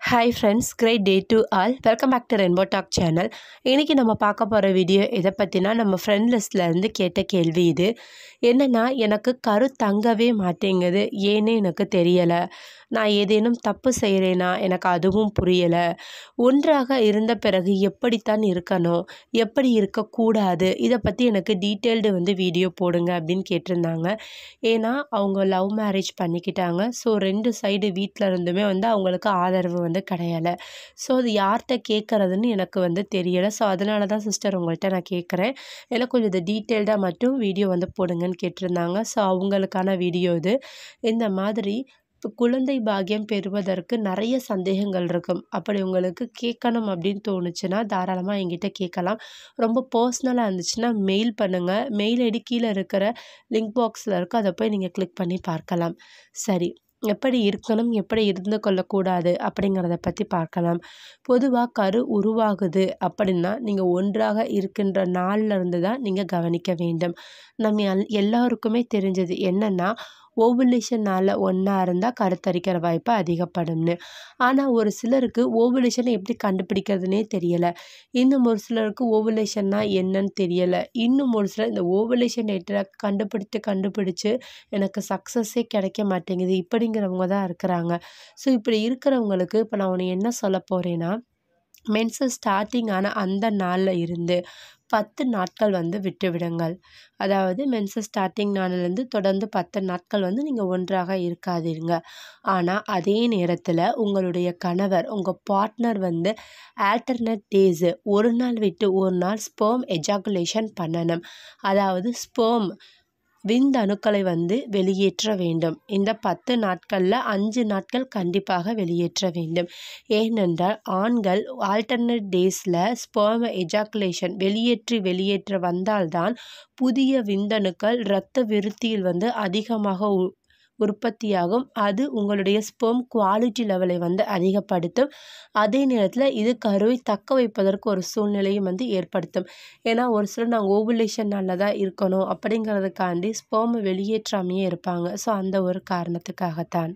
hi friends great day to all welcome back to rainbow talk channel இன்றைக்கி நம்ம பார்க்க போகிற வீடியோ எதை பற்றினா நம்ம ஃப்ரெண்ட் லிஸ்ட்லேருந்து கேட்ட கேள்வி இது என்னென்னா எனக்கு கரு தங்கவே மாட்டேங்குது ஏன்னு எனக்கு தெரியலை நான் ஏதேனும் தப்பு செய்கிறேனா எனக்கு அதுவும் புரியலை ஒன்றாக இருந்த பிறகு எப்படித்தான் இருக்கணும் எப்படி இருக்கக்கூடாது இதை பற்றி எனக்கு டீட்டெயில்டு வந்து வீடியோ போடுங்க அப்படின்னு கேட்டிருந்தாங்க ஏன்னா அவங்க லவ் மேரேஜ் பண்ணிக்கிட்டாங்க ஸோ ரெண்டு சைடு வீட்டில் இருந்துமே வந்து அவங்களுக்கு ஆதரவு வந்து கிடையலை ஸோ அது யார்கிட்ட கேட்குறதுன்னு எனக்கு வந்து தெரியலை ஸோ அதனால தான் சிஸ்டர் உங்கள்கிட்ட நான் கேட்குறேன் எனக்கு கொஞ்சம் இது டீட்டெயில்டாக மட்டும் வீடியோ வந்து போடுங்கன்னு கேட்டிருந்தாங்க ஸோ அவங்களுக்கான வீடியோ இது இந்த மாதிரி இப்போ குழந்தை பாக்கியம் பெறுவதற்கு நிறைய சந்தேகங்கள் இருக்கும் அப்படி உங்களுக்கு கேட்கணும் அப்படின்னு தோணுச்சுன்னா தாராளமாக என்கிட்ட கேட்கலாம் ரொம்ப பர்சனலாக இருந்துச்சுன்னா மெயில் பண்ணுங்கள் மெயில் ஐடி கீழே இருக்கிற லிங்க் பாக்ஸில் இருக்கும் அதை போய் நீங்கள் கிளிக் பண்ணி பார்க்கலாம் சரி எப்படி இருக்கணும் எப்படி இருந்து கொள்ளக்கூடாது அப்படிங்கிறத பற்றி பார்க்கலாம் பொதுவாக கரு உருவாகுது அப்படின்னா நீங்கள் ஒன்றாக இருக்கின்ற நாள்ல இருந்து தான் நீங்கள் கவனிக்க வேண்டும் நம்ம எல் எல்லாருக்குமே தெரிஞ்சது என்னென்னா ஓவுலேஷனால் ஒன்றா இருந்தால் கருத்தரிக்கிற வாய்ப்பு அதிகப்படும்னு ஆனால் ஒரு சிலருக்கு ஓவுலேஷனை எப்படி கண்டுபிடிக்கிறதுனே தெரியலை இன்னும் ஒரு சிலருக்கு ஓவுலேஷன்னா என்னன்னு தெரியலை இன்னும் ஒரு சிலர் இந்த ஓவுலேஷன் டேட்டை கண்டுபிடித்து கண்டுபிடிச்சு எனக்கு சக்ஸஸே கிடைக்க மாட்டேங்குது இப்படிங்கிறவங்க தான் இருக்கிறாங்க ஸோ இப்படி இருக்கிறவங்களுக்கு இப்போ நான் உன்னை என்ன சொல்ல போகிறேன்னா மென்சஸ் ஸ்டார்டிங் ஆன அந்த நாளில் இருந்து பத்து நாட்கள் வந்து விட்டு விடுங்கள் அதாவது மென்சஸ் ஸ்டார்டிங் நாளிலேருந்து தொடர்ந்து பத்து நாட்கள் வந்து நீங்கள் ஒன்றாக இருக்காதீங்க ஆனால் அதே நேரத்தில் உங்களுடைய கணவர் உங்கள் பார்ட்னர் வந்து ஆல்டர்னேட் டேஸு ஒரு நாள் விட்டு ஒரு நாள் ஸ்பேம் எஜாகுலேஷன் பண்ணணும் அதாவது ஸ்பேம் விந்தணுக்களை வந்து வெளியேற்ற வேண்டும் இந்த பத்து நாட்களில் அஞ்சு நாட்கள் கண்டிப்பாக வெளியேற்ற வேண்டும் ஏனென்றால் ஆண்கள் ஆல்டர்னேட் டேஸில் ஸ்பேம எஜாக்குலேஷன் வெளியேற்றி வெளியேற்ற வந்தால்தான் புதிய விந்தணுக்கள் இரத்த விருத்தியில் வந்து அதிகமாக உ உற்பத்தியாகும் அது உங்களுடைய ஸ்பெர்ம் குவாலிட்டி லெவலை வந்து அதிகப்படுத்தும் அதே நேரத்தில் இது கருவை தக்க வைப்பதற்கு ஒரு சூழ்நிலையும் வந்து ஏற்படுத்தும் ஏன்னா ஒரு சிலர் நாங்கள் ஓவுலேஷனில் தான் இருக்கணும் அப்படிங்கிறதுக்காண்டி ஸ்பெர்மை வெளியேற்றாமையே இருப்பாங்க ஸோ அந்த ஒரு காரணத்துக்காகத்தான்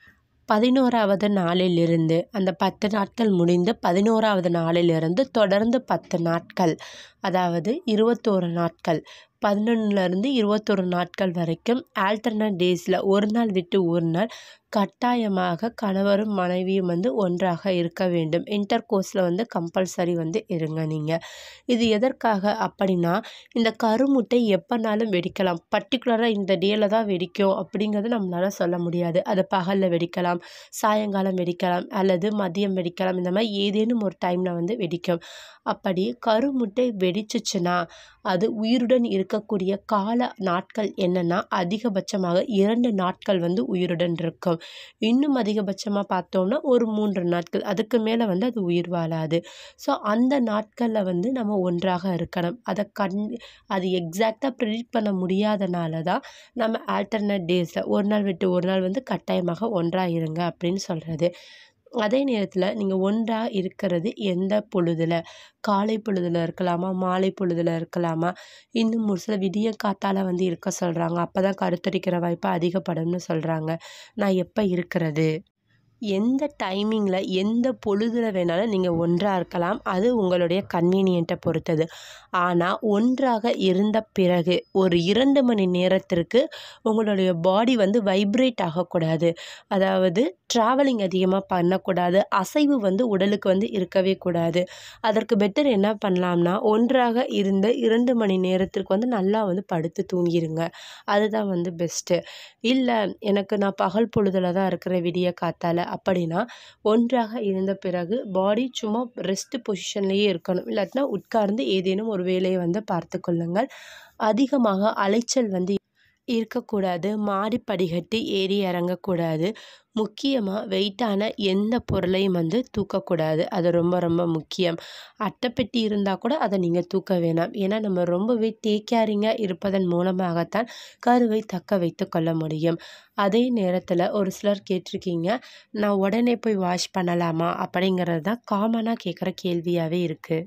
பதினோராவது நாளிலிருந்து அந்த பத்து நாட்கள் முடிந்து பதினோராவது நாளிலிருந்து தொடர்ந்து பத்து நாட்கள் அதாவது இருபத்தோரு நாட்கள் பதினொன்றுலேருந்து இருபத்தொரு நாட்கள் வரைக்கும் ஆல்டர்னேட் டேஸில் ஒரு நாள் விட்டு ஒரு நாள் கட்டாயமாக கணவரும் மனைவியும் வந்து ஒன்றாக இருக்க வேண்டும் இன்டர் கோர்ஸில் வந்து கம்பல்சரி வந்து இருங்க நீங்கள் இது எதற்காக அப்படின்னா இந்த கருமுட்டை எப்போனாலும் வெடிக்கலாம் பர்டிகுலராக இந்த டேல தான் வெடிக்கும் அப்படிங்கிறது நம்மளால் சொல்ல முடியாது அது பகலில் வெடிக்கலாம் சாயங்காலம் வெடிக்கலாம் அல்லது மதியம் வெடிக்கலாம் இந்த மாதிரி ஏதேனும் ஒரு டைமில் வந்து வெடிக்கும் அப்படி கருமுட்டை வெடிச்சிச்சுன்னா அது உயிருடன் இருக்கக்கூடிய கால நாட்கள் என்னென்னா அதிகபட்சமாக இரண்டு நாட்கள் வந்து உயிருடன் இருக்கும் இன்னும் அதிகபட்சமாக பார்த்தோம்னா ஒரு மூன்று நாட்கள் அதுக்கு மேலே வந்து அது உயிர் வாழாது ஸோ அந்த நாட்களில் வந்து நம்ம ஒன்றாக இருக்கணும் அதை கண் அது எக்ஸாக்டாக ப்ரிடிக்ட் பண்ண முடியாதனால தான் நம்ம ஆல்டர்னேட் டேஸில் ஒரு நாள் விட்டு ஒரு நாள் வந்து கட்டாயமாக ஒன்றாக இருங்க அப்படின்னு சொல்கிறது அதே நேரத்தில் நீங்கள் ஒன்றாக இருக்கிறது எந்த பொழுதில் காலை பொழுதில் இருக்கலாமா மாலை பொழுதில் இருக்கலாமா இன்னும் ஒரு சில விடிய காத்தால் வந்து இருக்க சொல்கிறாங்க அப்போ தான் கருத்தரிக்கிற வாய்ப்பு அதிகப்படும்னு சொல்கிறாங்க நான் எப்போ இருக்கிறது எந்த டைமிங்கில் எந்த பொழுதில் வேணாலும் நீங்கள் ஒன்றாக இருக்கலாம் அது உங்களுடைய கன்வீனியண்ட்டை பொறுத்தது ஆனால் ஒன்றாக இருந்த பிறகு ஒரு இரண்டு மணி நேரத்திற்கு உங்களுடைய பாடி வந்து வைப்ரேட் ஆகக்கூடாது அதாவது ட்ராவலிங் அதிகமாக பண்ணக்கூடாது அசைவு வந்து உடலுக்கு வந்து இருக்கவே கூடாது அதற்கு பெட்டர் என்ன பண்ணலாம்னா ஒன்றாக இருந்த இரண்டு மணி நேரத்திற்கு வந்து நல்லா வந்து படுத்து தூங்கிடுங்க அதுதான் வந்து பெஸ்ட்டு இல்லை எனக்கு நான் பகல் பொழுதில் தான் இருக்கிற விடிய காத்தால் அப்படின்னா ஒன்றாக இருந்த பிறகு பாடி சும்மா ரெஸ்ட் பொசிஷன்லேயே இருக்கணும் இல்லாட்டினா உட்கார்ந்து ஏதேனும் ஒரு வேலையை வந்து பார்த்து கொள்ளுங்கள் அதிகமாக அலைச்சல் வந்து இருக்கக்கூடாது மாடி படிக்கட்டு ஏறி இறங்கக்கூடாது முக்கியமாக வெயிட்டான எந்த பொருளையும் வந்து தூக்கக்கூடாது அது ரொம்ப ரொம்ப முக்கியம் அட்டைப்பெட்டி இருந்தால் கூட அதை நீங்கள் தூக்க வேணாம் ஏன்னா நம்ம ரொம்பவே டேக் கேரிங்காக இருப்பதன் மூலமாகத்தான் கருவை தக்க வைத்து கொள்ள முடியும் அதே நேரத்தில் ஒரு சிலர் கேட்டிருக்கீங்க நான் உடனே போய் வாஷ் பண்ணலாமா அப்படிங்கிறது தான் காமனாக கேட்குற கேள்வியாகவே இருக்குது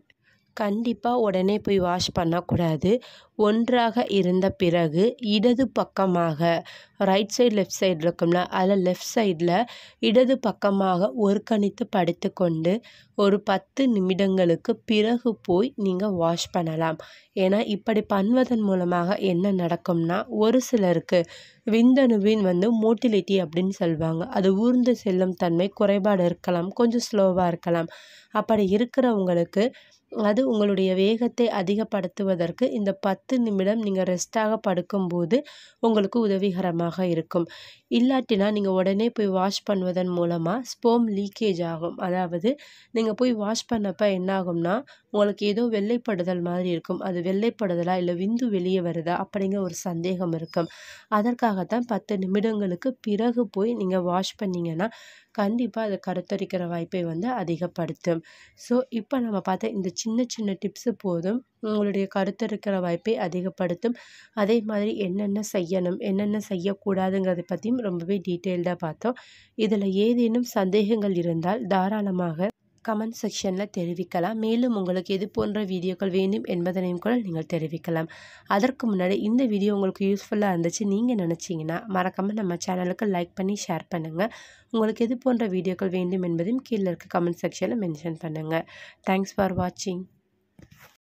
கண்டிப்பாக உடனே போய் வாஷ் பண்ணக்கூடாது ஒன்றாக இருந்த பிறகு இடது பக்கமாக ரைட் சைடு லெஃப்ட் சைடு இருக்கும்ல அதில் லெஃப்ட் சைடில் இடது பக்கமாக ஒருக்கணித்து படுத்துக்கொண்டு ஒரு பத்து நிமிடங்களுக்கு பிறகு போய் நீங்கள் வாஷ் பண்ணலாம் ஏன்னா இப்படி பண்ணுவதன் மூலமாக என்ன நடக்கும்னா ஒரு சிலருக்கு விந்தணுவின் வந்து மோட்டிலிட்டி அப்படின்னு சொல்லுவாங்க அது ஊர்ந்து செல்லும் தன்மை குறைபாடு இருக்கலாம் கொஞ்சம் ஸ்லோவாக இருக்கலாம் அப்படி இருக்கிறவங்களுக்கு அது உங்களுடைய வேகத்தை அதிகப்படுத்துவதற்கு இந்த பத்து நிமிடம் நீங்கள் ரெஸ்ட்டாக படுக்கும்போது உங்களுக்கு உதவிகரமாக இருக்கும் இல்லாட்டினா நீங்கள் உடனே போய் வாஷ் பண்ணுவதன் மூலமாக ஸ்போம் லீக்கேஜ் ஆகும் அதாவது நீங்கள் போய் வாஷ் பண்ணப்போ என்ன ஆகும்னா உங்களுக்கு ஏதோ வெள்ளைப்படுதல் மாதிரி இருக்கும் அது வெள்ளைப்படுதலா இல்லை விந்து வெளியே வருதா அப்படிங்கிற ஒரு சந்தேகம் இருக்கும் அதற்காகத்தான் பத்து நிமிடங்களுக்கு பிறகு போய் நீங்கள் வாஷ் பண்ணிங்கன்னா கண்டிப்பாக அது கருத்தரிக்கிற வாய்ப்பை வந்து அதிகப்படுத்தும் ஸோ இப்போ நம்ம பார்த்த இந்த சின்ன சின்ன டிப்ஸு போதும் உங்களுடைய கருத்தரிக்கிற வாய்ப்பை அதிகப்படுத்தும் அதே மாதிரி என்னென்ன செய்யணும் என்னென்ன செய்யக்கூடாதுங்கிறத பற்றியும் ரொம்பவே டீட்டெயில்டாக பார்த்தோம் இதில் ஏதேனும் சந்தேகங்கள் இருந்தால் தாராளமாக கமெண்ட் செக்ஷனில் தெரிவிக்கலாம் மேலும் உங்களுக்கு எது போன்ற வீடியோக்கள் வேண்டும் என்பதனையும் கூட நீங்கள் தெரிவிக்கலாம் அதற்கு முன்னாடி இந்த வீடியோ உங்களுக்கு யூஸ்ஃபுல்லாக இருந்துச்சு நீங்கள் நினச்சிங்கன்னா மறக்காமல் நம்ம சேனலுக்கு லைக் பண்ணி ஷேர் பண்ணுங்கள் உங்களுக்கு எது போன்ற வீடியோக்கள் வேண்டும் என்பதையும் கீழே இருக்க கமெண்ட் செக்ஷனில் மென்ஷன் பண்ணுங்கள் தேங்க்ஸ் ஃபார் வாட்சிங்